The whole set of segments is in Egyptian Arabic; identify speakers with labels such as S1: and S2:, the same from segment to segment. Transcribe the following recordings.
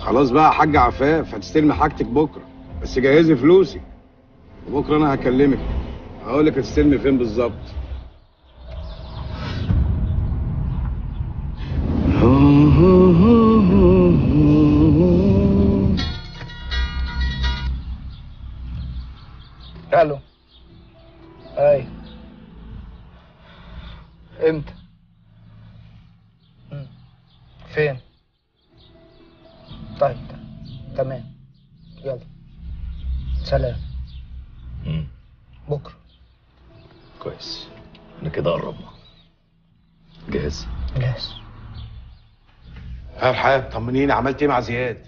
S1: خلاص بقى يا حاج عفاف هتستلمي حاجتك بكره بس جهزي فلوسي وبكره انا هكلمك هقول لك هتستلمي فين بالظبط
S2: الو اي امتى مم. فين طيب تمام يلا سلام بكره
S3: كويس احنا كده قربنا جاهز
S2: جاهز
S1: ها رحاب طمنيني عملت ايه مع زياد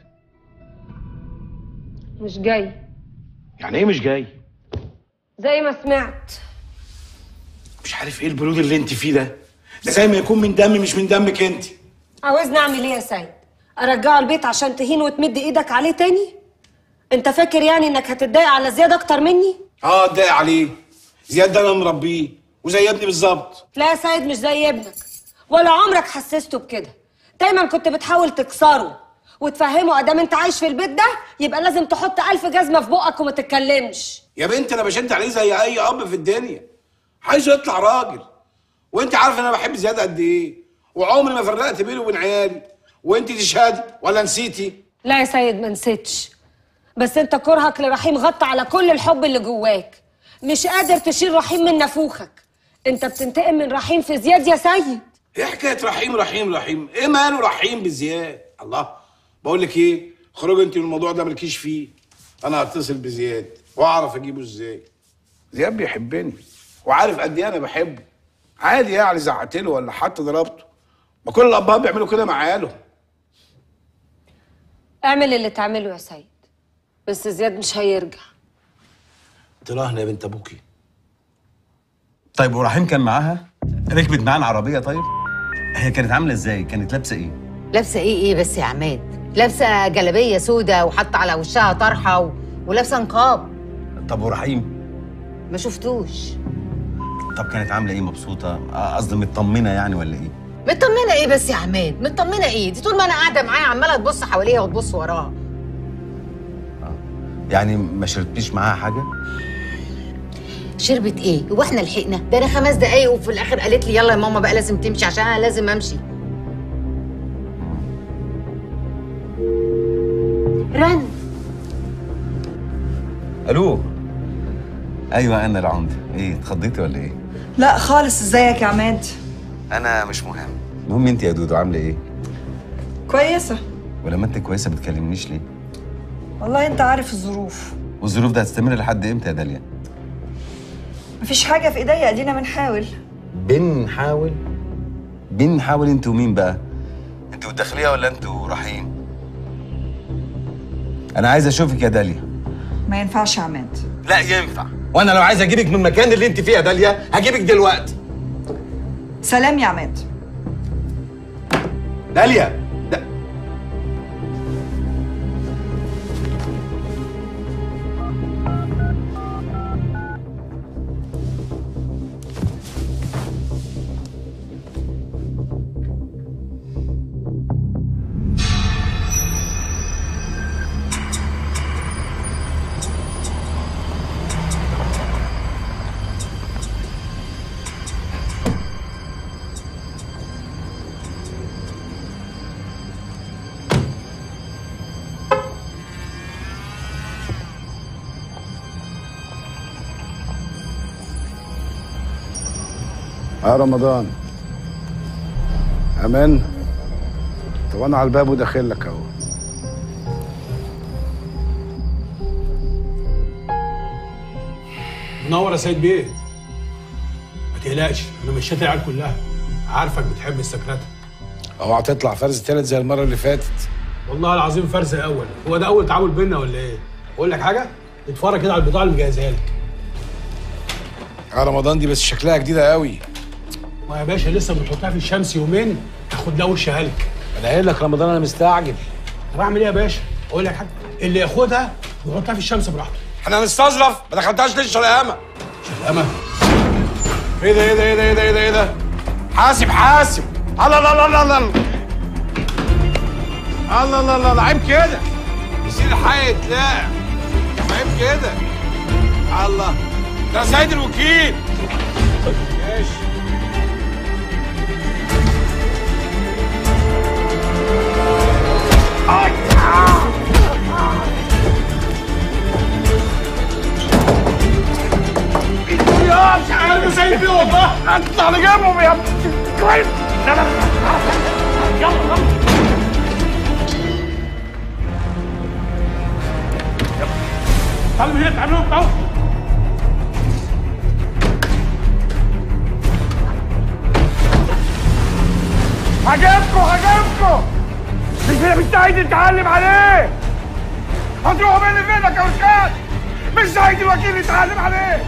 S4: مش جاي
S1: يعني ايه مش جاي
S4: زي ما سمعت
S5: مش عارف ايه البرود اللي انت فيه ده ده زي ما يكون من دمي مش من دمك انت
S4: عاوزني اعمل ايه يا سيد ارجعه البيت عشان تهين وتمد ايدك عليه تاني انت فاكر يعني انك هتتضايق على زياد اكتر مني
S5: اه اتضايق عليه زياد ده انا مربيه وزي ابني بالظبط
S4: لا يا سيد مش زي ابنك ولا عمرك حسسته بكده دايما كنت بتحاول تكسره وتفهمه ادام انت عايش في البيت ده يبقى لازم تحط الف جزمه في بقك وما تتكلمش
S5: يا بنت انا بشد عليه زي اي اب في الدنيا عايزه يطلع راجل وانت عارف ان انا بحب زياد قد ايه وعمري ما فرقت بينه وبين عيالي وانت تشهدي ولا نسيتي
S4: لا يا سيد ما نسيتش بس انت كرهك لرحيم غطى على كل الحب اللي جواك مش قادر تشيل رحيم من نافوخك انت بتنتقم من رحيم في زياد يا سيد
S5: ايه حكايه رحيم رحيم رحيم ايه ماله رحيم بزياد الله بقول لك ايه خرج انت من الموضوع ده مالكيش فيه انا هتصل بزياد واعرف اجيبه ازاي زياد بيحبني وعارف قد ايه انا بحبه عادي يعني زعقت له ولا حتى ضربته ما كل الابهات بيعملوا كده مع عيالهم
S4: اعمل اللي تعمله يا سيد بس زياد مش هيرجع
S5: تراهنا يا بنت ابوكي
S6: طيب ورحيم كان معاها ركبت معاه العربيه طيب هي كانت عامله ازاي كانت لابسه ايه
S7: لابسه ايه ايه بس يا عماد لابسه جلابيه سودا وحاطه على وشها طرحه و... ولابسه نقاب
S6: طب ورحيم
S7: ما شفتوش
S6: طب كانت عامله ايه مبسوطه آه، قصدي مطمنه يعني ولا ايه
S7: مطمنه ايه بس يا عماد مطمنه ايه دي طول ما انا قاعده معاها عماله تبص حواليها وتبص وراها
S6: يعني ما شربتيش معاها حاجه
S7: شربت ايه هو احنا لحقنا ده انا خمس دقايق وفي الاخر قالت لي يلا يا ماما بقى لازم تمشي عشان انا لازم امشي رن
S6: الو ايوه انا العمده ايه اتخضيتي ولا ايه
S8: لا خالص ازيك يا عماد
S6: انا مش مهم المهم انت يا دودو عامله ايه
S8: كويسة
S6: ولما انت كويسه بتكلمنيش ليه
S8: والله انت عارف الظروف
S6: والظروف دي هتستمر لحد امتى يا داليا
S8: مفيش حاجة في ايديا ادينا بنحاول
S6: بنحاول بنحاول انتوا ومين بقى انتوا الداخليه ولا انتوا رحيم انا عايز اشوفك يا داليا
S8: ما ينفعش يا عماد
S6: لا ينفع وانا لو عايز اجيبك من المكان اللي انت فيه يا داليا هجيبك دلوقتي
S8: سلام يا عماد
S6: داليا دا...
S1: اه رمضان امان طب انا على الباب وداخل لك اهو
S9: منور يا سيد بيه ما تقلقش انا مشيت العيال كلها عارفك بتحب السكرته
S5: اوعى تطلع فرز تالت زي المره اللي فاتت
S9: والله العظيم فرز اول هو ده اول تعامل بينا ولا ايه اقول لك حاجه اتفرج كده على البضاعه اللي مجهزها لك
S5: اه رمضان دي بس شكلها جديده قوي
S9: ما يا باشا لسه بنحطها في الشمس يومين تاخد لها وشها لك
S5: انا قايل لك رمضان انا مستعجل
S9: طب اعمل ايه يا باشا اقول لك حاجه اللي ياخدها يحطها في الشمس براحته
S5: احنا هنستظرف ما دخلتهاش ليه الشرقامه
S9: شرقامه
S5: ايه ده ايه ده ايه ده ايه ده ايه ده ايه ده حاسب حاسب الله الله الله الله الله الله الله الله عيب كده يصير الحي يتلاعب عيب كده الله ده سيد الوكيل ماشي يا مش عارف سيد فيه والله اطلع لجنبهم يا ابني كويس لا لا يلا يلا تعالوا هنا تعالوا تعالوا هجيبكم هجيبكم مش انا مش عايز اتعلم عليه هتروحوا مني فينك يا استاذ مش عايز الوكيل يتعلم عليه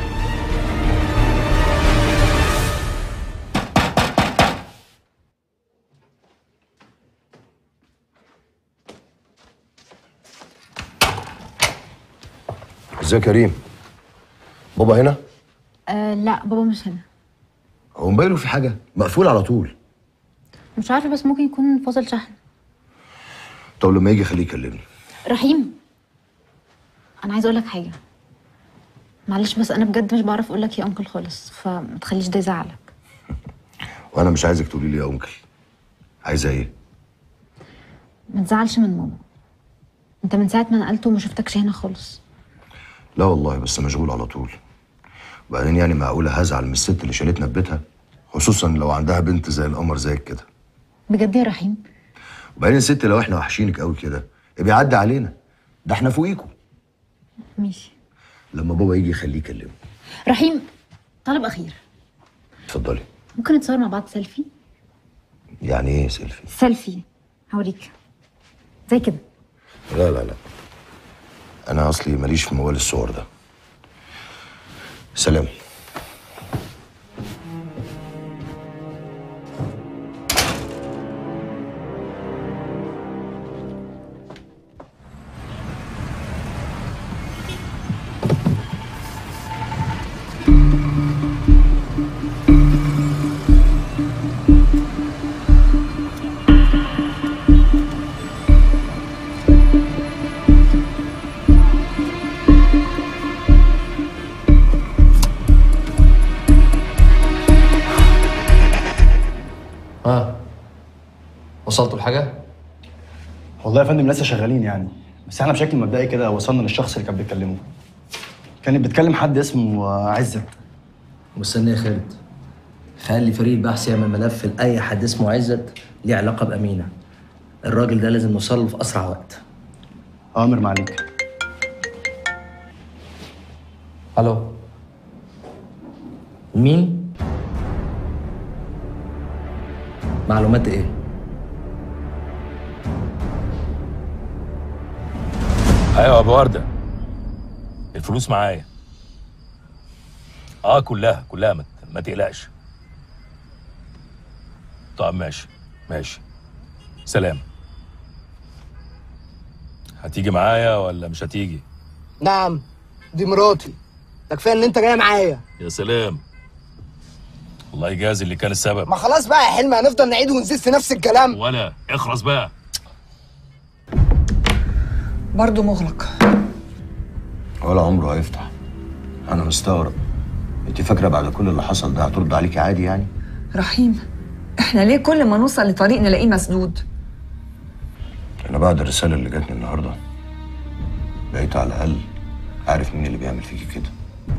S10: ازيك يا كريم بابا هنا
S11: آه لا بابا مش هنا
S10: هو موبايله في حاجه مقفول على طول
S11: مش عارفه بس ممكن يكون فاصل شحن
S10: طب لما يجي خليه يكلمني
S11: رحيم انا عايزه اقول لك حاجه معلش بس انا بجد مش بعرف اقول لك يا انكل خالص فما تخليش ده يزعلك
S10: وانا مش عايزك تقولي لي يا انكل عايزه ايه
S11: ما تزعلش من ماما انت من ساعه ما نقلت وما شفتكش هنا خالص
S10: لا والله بس مشغول على طول وبعدين يعني معقوله هزعل من الست اللي شالتنا في بيتها خصوصا لو عندها بنت زي القمر زيك كده
S11: بجد يا رحيم
S10: وبعدين الست لو احنا وحشينك قوي كده بيعدي علينا ده احنا فوقيكوا
S11: ماشي
S10: لما بابا يجي خليه يكلمه
S11: رحيم طلب اخير
S10: اتفضلي
S11: ممكن نتصور مع بعض سيلفي
S10: يعني ايه سيلفي
S11: سيلفي هوريك زي كده
S10: لا لا لا انا اصلي ماليش في موال الصور ده سلام
S12: ها وصلتوا لحاجه
S13: والله يا فندم لسه شغالين يعني بس احنا بشكل مبدئي كده وصلنا للشخص اللي كان بيتكلمه كانت بتكلم حد اسمه عزت
S12: مستني يا خالد خلي فريق البحث يعمل ملف لاي حد اسمه عزت ليه علاقه بامينه الراجل ده لازم نوصل له في اسرع وقت
S13: اوامر معاليك
S12: الو مين معلومات ايه
S14: ايوه يا ابو ورده الفلوس معايا اه كلها كلها ما, ما تقلقش طب ماشي ماشي سلام هتيجي معايا ولا مش هتيجي
S2: نعم دي مراتي ده كفايه ان انت جاي معايا
S14: يا سلام الله يجازي اللي كان السبب
S2: ما خلاص بقى يا حلمي هنفضل نعيد ونزيد في نفس الكلام
S14: ولا اخرس بقى
S8: برضه مغلق
S10: ولا عمره هيفتح انا مستغرب انت فاكره بعد كل اللي حصل ده هترد عليكي عادي يعني
S8: رحيم احنا ليه كل ما نوصل لطريق نلاقيه مسدود
S10: انا بعد الرساله اللي جاتني النهارده بقيت على الاقل عارف مين اللي بيعمل فيكي كده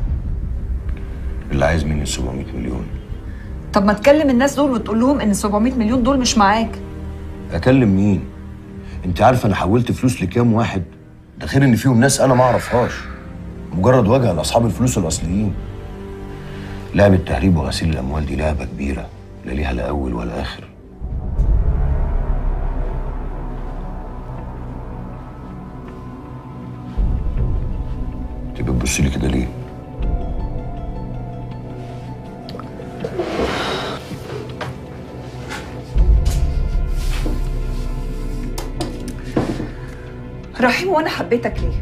S10: اللي عايز مني 700 مليون
S8: طب ما تكلم الناس دول وتقول لهم ان 700 مليون دول مش معاك
S10: اكلم مين انت عارفه انا حولت فلوس لكام واحد ده غير ان فيهم ناس انا ما اعرفهاش مجرد وجهه لاصحاب الفلوس الاصليين لعبه تهريب وغسيل الاموال دي لعبه كبيره لا ليها لا اول ولا اخر انت بتبصي لي كده ليه
S8: رحيم وانا حبيتك ليه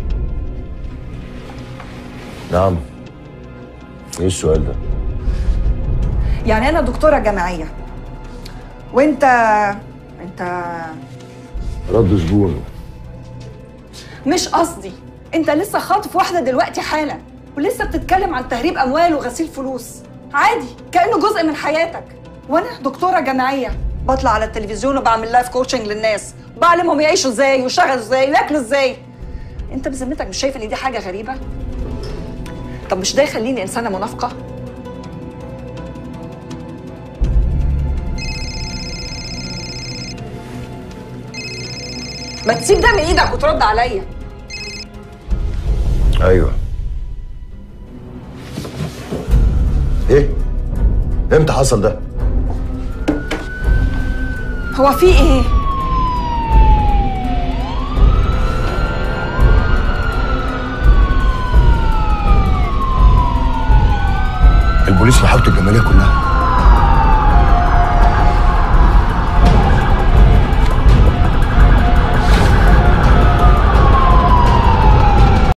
S10: نعم ايه السؤال ده
S8: يعني انا دكتوره جامعيه وانت انت
S10: رد زبون
S8: مش قصدي انت لسه خاطف واحده دلوقتي حالا ولسه بتتكلم عن تهريب اموال وغسيل فلوس عادي كانه جزء من حياتك وانا دكتوره جامعيه بطلع على التلفزيون وبعمل لايف كوتشنج للناس بعلمهم يعيشوا ازاي ويشتغلوا ازاي وياكلوا ازاي انت بذمتك مش شايف ان دي حاجه غريبه طب مش ده يخليني انسانه منافقه ما تسيب ده من ايدك وترد عليا
S10: ايوه ايه امتى حصل ده
S8: هو في ايه
S10: البوليس محاولته الجماليه كلها